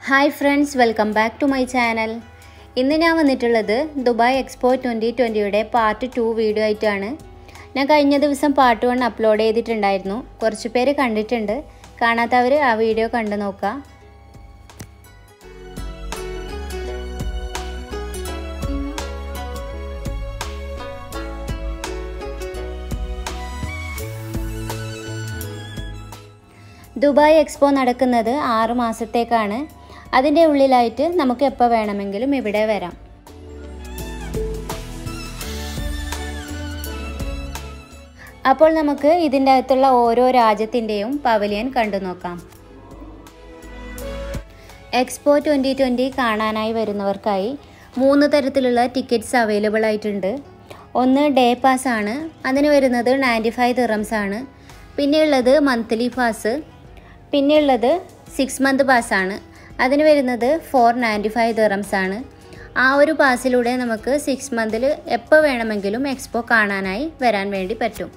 hi friends welcome back to my channel ഇന്ന് ഞാൻ വന്നിട്ടുള്ളത് ദുബായ് എക്സ്പോ ട്വൻറ്റി ട്വൻറ്റിയുടെ പാർട്ട് ടു വീഡിയോ ആയിട്ടാണ് ഞാൻ കഴിഞ്ഞ ദിവസം പാർട്ട് വൺ അപ്ലോഡ് ചെയ്തിട്ടുണ്ടായിരുന്നു കുറച്ച് പേര് കണ്ടിട്ടുണ്ട് കാണാത്തവർ ആ വീഡിയോ കണ്ടു നോക്കുക ദുബായ് എക്സ്പോ നടക്കുന്നത് ആറ് മാസത്തേക്കാണ് അതിൻ്റെ ഉള്ളിലായിട്ട് നമുക്ക് എപ്പോൾ വേണമെങ്കിലും ഇവിടെ വരാം അപ്പോൾ നമുക്ക് ഇതിൻ്റെ അകത്തുള്ള ഓരോ രാജ്യത്തിൻ്റെയും പവലിയൻ കണ്ടു നോക്കാം എക്സ്പോ ട്വൻ്റി ട്വൻ്റി കാണാനായി വരുന്നവർക്കായി മൂന്ന് തരത്തിലുള്ള ടിക്കറ്റ്സ് അവൈലബിൾ ആയിട്ടുണ്ട് ഒന്ന് ഡേ പാസ് ആണ് അതിന് വരുന്നത് നയൻറ്റി ഫൈവ് ദിറംസ് ആണ് പിന്നെയുള്ളത് മന്ത്ലി പാസ് പിന്നെയുള്ളത് സിക്സ് മന്ത് പാസ്സാണ് അതിന് വരുന്നത് ഫോർ നയൻറ്റി ഫൈവ് ദിറംസ് ആണ് ആ ഒരു പാസിലൂടെ നമുക്ക് സിക്സ് മന്തിൽ എപ്പോൾ വേണമെങ്കിലും എക്സ്പോ കാണാനായി വരാൻ വേണ്ടി പറ്റും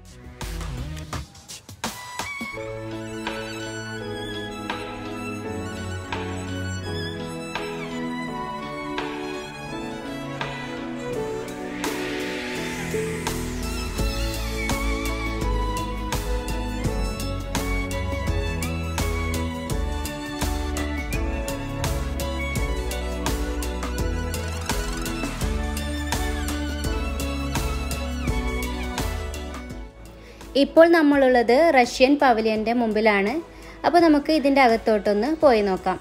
ഇപ്പോൾ നമ്മളുള്ളത് റഷ്യൻ പവലിയൻ്റെ മുമ്പിലാണ് അപ്പോൾ നമുക്ക് ഇതിൻ്റെ അകത്തോട്ടൊന്ന് പോയി നോക്കാം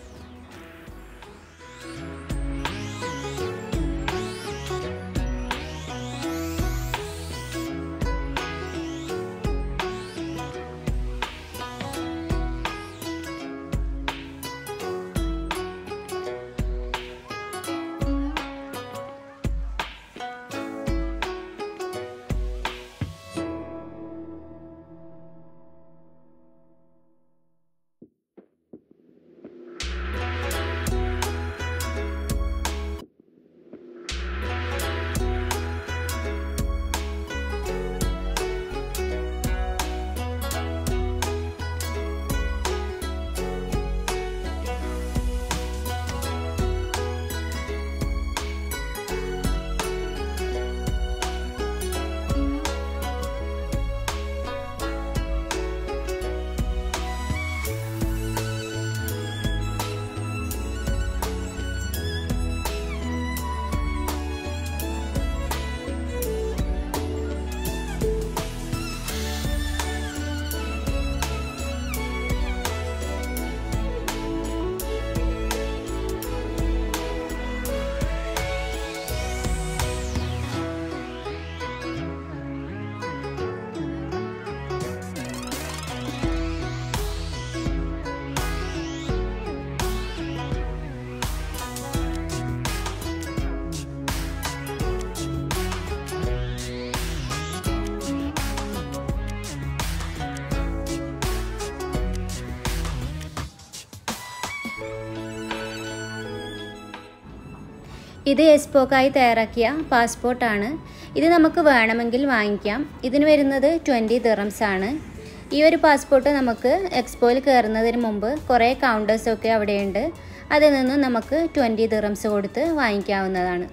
ഇത് എസ്പോക്കായി തയ്യാറാക്കിയ പാസ്പോർട്ടാണ് ഇത് നമുക്ക് വേണമെങ്കിൽ വാങ്ങിക്കാം ഇതിന് വരുന്നത് ട്വൻറ്റി ദിറംസ് ആണ് ഈ ഒരു പാസ്പോർട്ട് നമുക്ക് എക്സ്പോയിൽ കയറുന്നതിന് മുമ്പ് കുറേ കൗണ്ടേഴ്സൊക്കെ അവിടെയുണ്ട് അതിൽ നിന്ന് നമുക്ക് ട്വൻറ്റി ദിറംസ് കൊടുത്ത് വാങ്ങിക്കാവുന്നതാണ്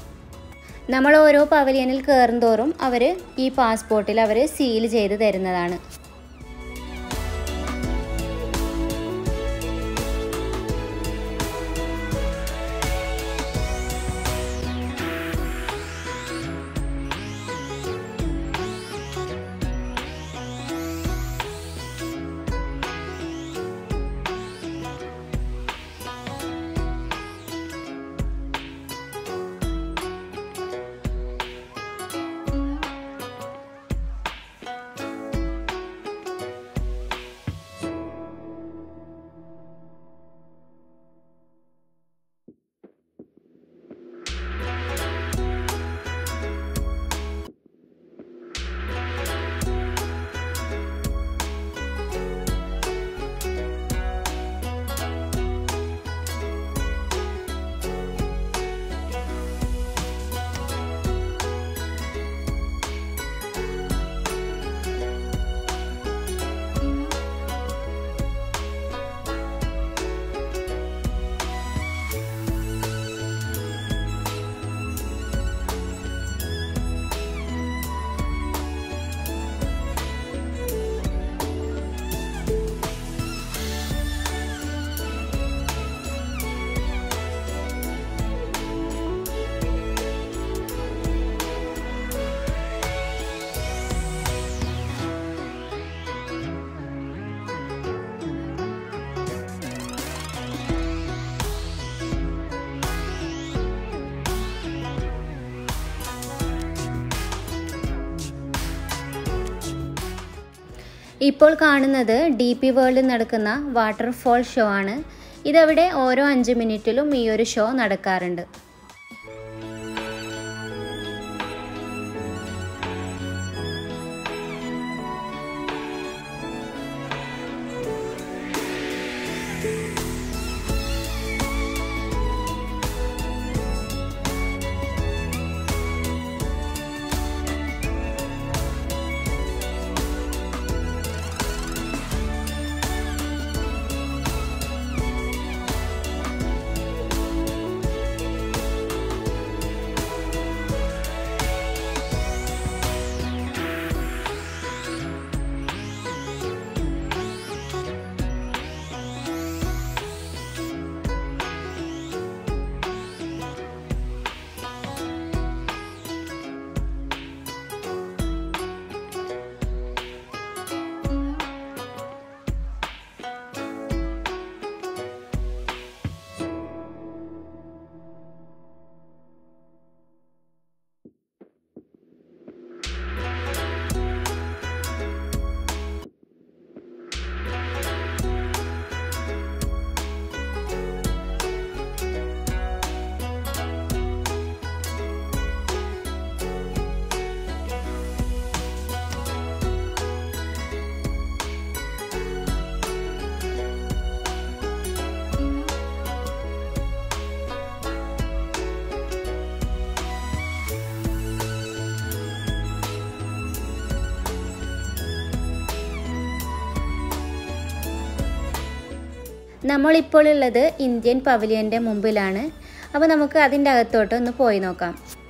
നമ്മൾ ഓരോ പവലിയനിൽ കയറുന്തോറും അവർ ഈ പാസ്പോർട്ടിൽ അവർ സീൽ ചെയ്ത് തരുന്നതാണ് ഇപ്പോൾ കാണുന്നത് ഡി പി വേൾഡിൽ നടക്കുന്ന വാട്ടർഫോൾ ഷോ ആണ് ഇതവിടെ ഓരോ അഞ്ച് മിനിറ്റിലും ഈ ഒരു ഷോ നടക്കാറുണ്ട് നമ്മളിപ്പോൾ ഉള്ളത് ഇന്ത്യൻ പവലിയൻ്റെ മുമ്പിലാണ് അപ്പോൾ നമുക്ക് അതിൻ്റെ അകത്തോട്ട് ഒന്ന് പോയി നോക്കാം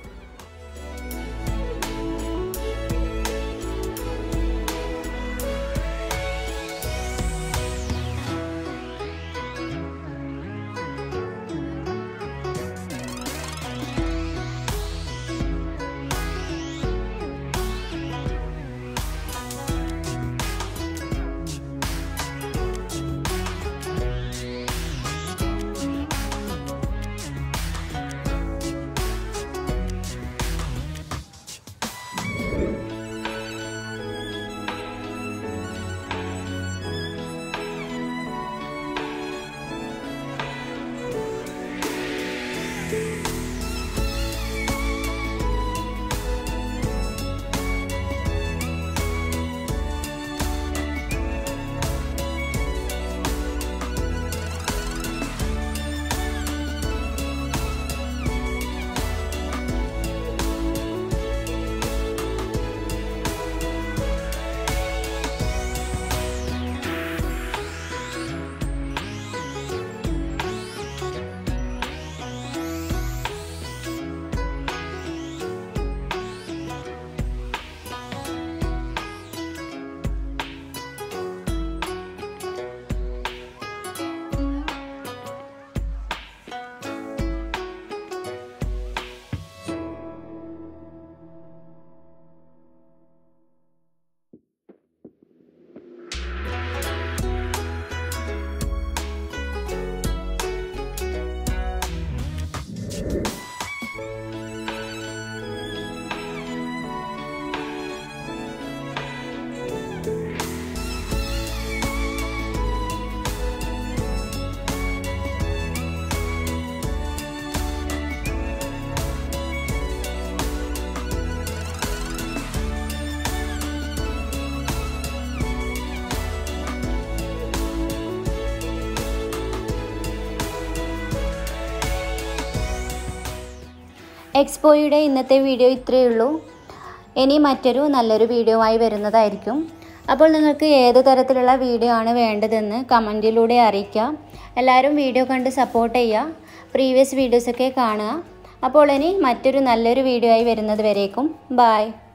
എക്സ്പോയുടെ ഇന്നത്തെ വീഡിയോ ഇത്രയേ ഉള്ളൂ ഇനി മറ്റൊരു നല്ലൊരു വീഡിയോ ആയി വരുന്നതായിരിക്കും അപ്പോൾ നിങ്ങൾക്ക് ഏത് തരത്തിലുള്ള വീഡിയോ ആണ് വേണ്ടതെന്ന് കമൻറ്റിലൂടെ അറിയിക്കാം എല്ലാവരും വീഡിയോ കണ്ട് സപ്പോർട്ട് ചെയ്യുക പ്രീവിയസ് വീഡിയോസൊക്കെ കാണുക അപ്പോൾ ഇനി മറ്റൊരു നല്ലൊരു വീഡിയോ ആയി വരുന്നത് വരേക്കും ബായ്